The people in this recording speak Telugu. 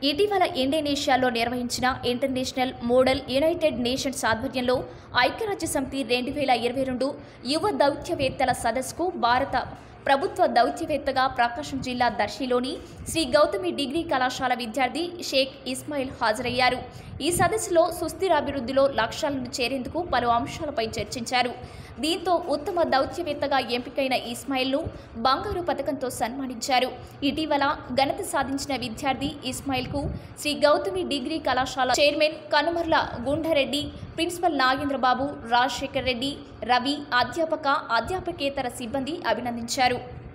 ఇటీవల ఇండోనేషియాలో నిర్వహించిన ఇంటర్నేషనల్ మోడల్ యునైటెడ్ నేషన్స్ ఆధ్వర్యంలో ఐక్యరాజ్య సమితి రెండు వేల ఇరవై రెండు యువ దౌత్యవేత్తల సదస్సుకు భారత ప్రభుత్వ దౌత్యవేత్తగా ప్రకాశం జిల్లా దర్శిలోని శ్రీ గౌతమి డిగ్రీ కళాశాల విద్యార్థి షేక్ ఇస్మాయిల్ హాజరయ్యారు ఈ సదస్సులో సుస్థిరాభివృద్ధిలో లక్ష్యాలను చేరేందుకు పలు అంశాలపై చర్చించారు దీంతో ఉత్తమ దౌత్యవేత్తగా ఎంపికైన ఇస్మాయిల్ను బంగారు పథకంతో సన్మానించారు ఇటీవల ఘనత సాధించిన విద్యార్థి ఇస్మాయిల్కు శ్రీ గౌతమి డిగ్రీ కళాశాల చైర్మన్ కనుమర్ల గుండారెడ్డి ప్రిన్సిపల్ నాగేంద్రబాబు రాజశేఖర్ రెడ్డి రవి అధ్యాపక అధ్యాపకేతర సిబ్బంది అభినందించారు